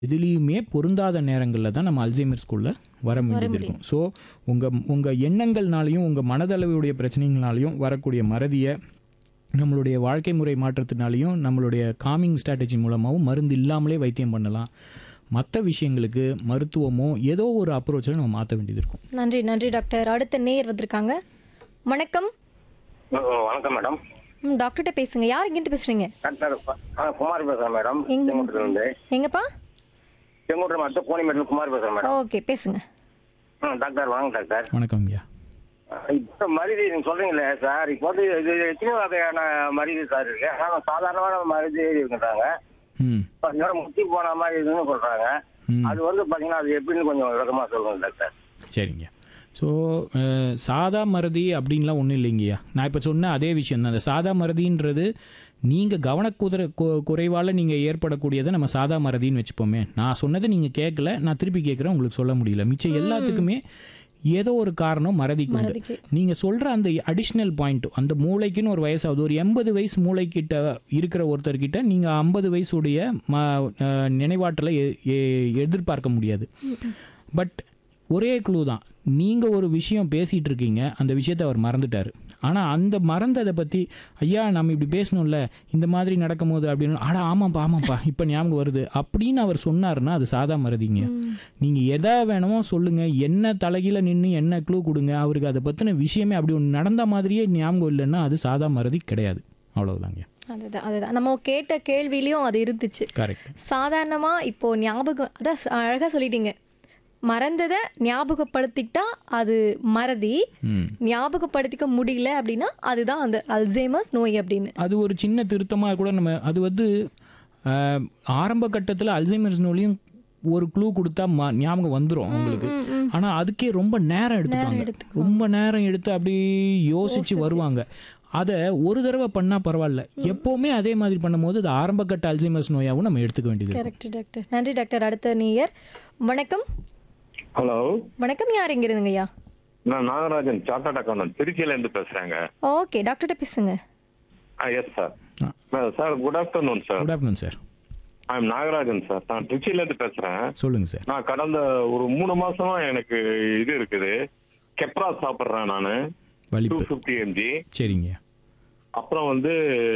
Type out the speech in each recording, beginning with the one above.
எதுலேயுமே பொருந்தாத நேரங்களில் தான் நம்ம அல்சைமர்ஸ்குள்ள வர வேண்டியது இருக்கும் ஸோ உங்கள் உங்கள் எண்ணங்கள்னாலையும் உங்கள் மனதளவுடைய பிரச்சனைகள்னாலையும் வரக்கூடிய மறதியை நம்மளுடைய வாழ்க்கை முறை மாற்றத்தினாலையும் நம்மளுடைய காமிங் ஸ்ட்ராட்டஜி மூலமாகவும் மருந்து இல்லாமலே வைத்தியம் பண்ணலாம் மற்ற விஷயங்களுக்கு மருத்துவமோ ஏதோ ஒரு அப்ரோச்சில் நம்ம மாற்ற வேண்டியது இருக்கும் நன்றி நன்றி டாக்டர் அடுத்த நேயர் வந்திருக்காங்க வணக்கம் ஓ, வணக்கம் மேடம் ம் டாக்டர்கிட்ட பேசுங்க யார் இங்கேருந்து பேசுறீங்க டாக்டர் ஆ குமார் பேசுகிறேன் மேடம் எங்க? செங்குன்றத்துலேருந்து எங்கப்பா செங்குன்ற மட்டும் கோணிமேட்டில் குமார் பேசுகிறேன் மேடம் ஓகே பேசுங்க ஆ டாக்டர் வாங்க டாக்டர் வணக்கம் ஐயா இப்போ மருதி நீங்கள் சொல்கிறீங்களே சார் இப்போ வந்து இது எத்தனை வகையான மருதி சார் இருக்கு ஆனால் சாதாரணமான மருதி இருக்குன்றாங்க ம் பார்த்தீங்கன்னா முத்தி போன மாதிரி இருக்குன்னு சொல்கிறாங்க ம். அது வந்து பார்த்தீங்கன்னா அது எப்படின்னு கொஞ்சம் விளக்கமாக சொல்லுங்க டாக்டர் சரிங்க ஸோ சாதா மறதி அப்படின்லாம் ஒன்றும் இல்லைங்கய்யா நான் இப்போ சொன்ன அதே விஷயம் தான் அந்த சாதா மறதின்றது நீங்கள் கவனக்குதிர கு- குறைவால் நீங்கள் ஏற்படக்கூடியதை நம்ம சாதா மறதின்னு வச்சுப்போமே நான் சொன்னதை நீங்கள் கேட்கல நான் திருப்பி கேட்குறேன் உங்களுக்கு சொல்ல முடியல மிச்சம் எல்லாத்துக்குமே ஏதோ ஒரு காரணம் மறதிக்கு உண்டு மறதிக்கு. நீங்கள் சொல்கிற அந்த அடிஷ்னல் பாயிண்ட் அந்த மூளைக்குன்னு ஒரு வயசாகுது ஒரு எண்பது வயசு மூளைக்கிட்ட இருக்கிற ஒருத்தர்கிட்ட நீங்கள் ஐம்பது வயசுடைய ம அஹ், நினைவாற்றலை எ- எ- எதிர்பார்க்க முடியாது பட் ஒரே க்ளூ தான் நீங்கள் ஒரு விஷயம் பேசிகிட்டு இருக்கீங்க அந்த விஷயத்தை அவர் மறந்துட்டார் ஆனால் அந்த மறந்ததை பற்றி ஐயா நம்ம இப்படி பேசணும்ல இந்த மாதிரி நடக்கும்போது அப்படின்னு ஆடா ஆமாப்பா ஆமாப்பா இப்போ ஞாபகம் வருது அப்படின்னு அவர் சொன்னாருன்னா அது சாதா மறதிங்க நீங்கள் எதை வேணுமோ சொல்லுங்கள் என்ன தலைகீழ நின்று என்ன க்ளூ கொடுங்க அவருக்கு அதை பற்றின விஷயமே அப்படி ஒன்று நடந்த மாதிரியே ஞாபகம் இல்லைன்னா அது சாதா மறதி கிடையாது அவ்வளவுதாங்க அதுதான் அதுதான் நம்ம கேட்ட கேள்வியிலையும் அது இருந்துச்சு கரெக்ட் சாதாரணமா இப்போ ஞாபகம் அதான் ச- அழகா சொல்லிட்டீங்க மறந்ததை ஞாபகப்படுத்திக்கிட்டா அது மறதி ம் ஞாபகப்படுத்திக்க முடியல அப்படின்னா அதுதான் அந்த அல்சைமர்ஸ் நோய் அப்படின்னு அது ஒரு சின்ன திருத்தமாக கூட நம்ம அது வந்து ஆஹ், ஆரம்ப கட்டத்தில் அல்சைமர்ஸ் நோயும் ஒரு க்ளூ கொடுத்தா ம- ஞாபகம் வந்துடும் உங்களுக்கு ஆனால் அதுக்கே ரொம்ப நேரம் எடுத்துப்பாங்க ரொம்ப நேரம் எடுத்து அப்படி யோசிச்சு வருவாங்க அதை ஒரு தடவை பண்ணால் பரவாயில்ல எப்போவுமே அதே மாதிரி பண்ணும்போது அது ஆரம்ப கட்ட அல்சைமர்ஸ் நோயாகவும் நம்ம எடுத்துக்க வேண்டியது இருக்கும். கரெக்ட் டாக்டர் நன்றி டாக்டர் அடுத்த நீயர் வணக்கம் ஹலோ வணக்கம் யார் எங்க இருந்துங்கய்யா நான் நாகராஜன் சார்ட்டர்ட் அக்கௌண்டன்ட் திருச்சியில இருந்து பேசுறேங்க ஓகே டாக்டர்கிட்ட பேசுங்க yes sir sir good afternoon sir good afternoon sir I am Nagarajan sir நான் திருச்சியில இருந்து பேசுறேன் சொல்லுங்கள் சார் நான் கடந்த ஒரு மூணு மாசமா எனக்கு இது இருக்குது கெப்ரா சாப்பிட்றேன் நான் டூ வலிப்பு ஃபிஃப்டி எம்ஜி சரிங்க அப்புறம் வந்து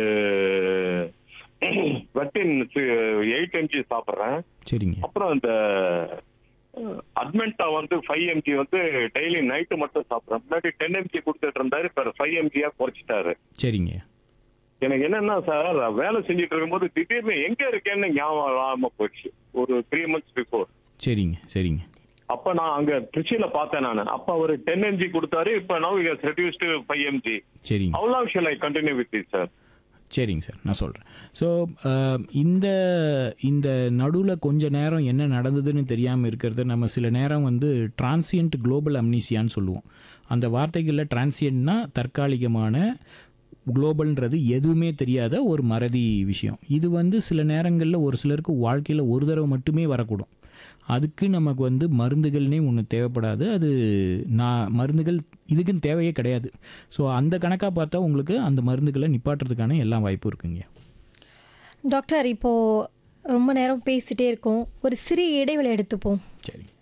வெட்டின் எயிட் எம்ஜி சாப்பிட்றேன் சரிங்க அப்புறம் இந்த அட்மெண்டா வந்து ஃபைவ் எம்ஜி வந்து டெய்லி நைட்டு மட்டும் சாப்பிட்றேன் முன்னாடி டென் எம்ஜி கொடுத்துட்டு இருந்தாரு இப்போ ஃபைவ் எம்ஜியா குறைச்சிட்டாரு சரிங்க எனக்கு என்னன்னா சார் வேலை செஞ்சுட்டு இருக்கும்போது திடீர்னு எங்க இருக்கேன்னு ஞாபகம் இல்லாம போச்சு ஒரு த்ரீ மந்த்ஸ் பிஃபோர் சரிங்க சரிங்க அப்ப நான் அங்க திருச்சியில பார்த்தேன் நான் அப்ப அவர் டென் எம்ஜி கொடுத்தாரு இப்ப now is reduced five MG சரிங்க how long shall I continue with it sir சரிங்க சார் நான் சொல்கிறேன் ஸோ இந்த இந்த நடுவில் கொஞ்ச நேரம் என்ன நடந்ததுன்னு தெரியாமல் இருக்கிறது நம்ம சில நேரம் வந்து டிரான்சியன்ட் குளோபல் அம்னீசியான்னு சொல்லுவோம் அந்த வார்த்தைகளில் டிரான்சியன்ட்னா தற்காலிகமான குளோபல்ன்றது எதுவுமே தெரியாத ஒரு மறதி விஷயம் இது வந்து சில நேரங்களில் ஒரு சிலருக்கு வாழ்க்கையில் ஒரு தடவை மட்டுமே வரக்கூடும் அதுக்கு நமக்கு வந்து மருந்துகள்னே ஒன்று தேவைப்படாது அது நான் மருந்துகள் இதுக்குன்னு தேவையே கிடையாது ஸோ அந்த கணக்காக பார்த்தா உங்களுக்கு அந்த மருந்துகளை நிப்பாட்டுறதுக்கான எல்லா வாய்ப்பும் இருக்குங்க டாக்டர் இப்போ ரொம்ப நேரம் பேசிட்டே இருக்கோம் ஒரு சிறிய இடைவெளி எடுத்துப்போம் சரி